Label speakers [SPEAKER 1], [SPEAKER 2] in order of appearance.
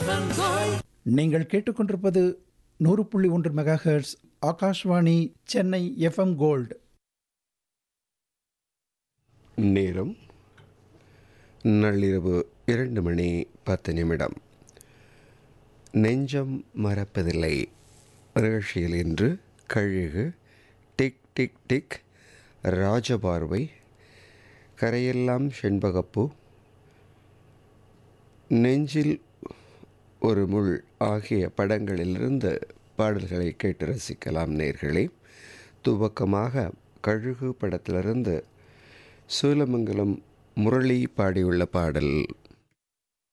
[SPEAKER 1] நீங்கள் கேட்டுக்கொண்டிருப்பது நூறு புள்ளி ஒன்று mega hertz Akashvani Chennai FM gold
[SPEAKER 2] நேரம் நள்ளிரவு இரண்டு மணி பத்து நிமிடம் நெஞ்சம் மறப்பதில்லை நிகழ்ச்சியில் இன்று Kazhugu tick tick tick Rajaparvai Karaiyellam Shenbagapoo Nenjil ஒரு முள் ஆகிய படங்களிலிருந்து பாடல்களை கேட்டு ரசிக்கலாம் நேர்களே துவக்கமாக கழுகு படத்திலிருந்து சூலமங்கலம் முரளி பாடியுள்ள பாடல்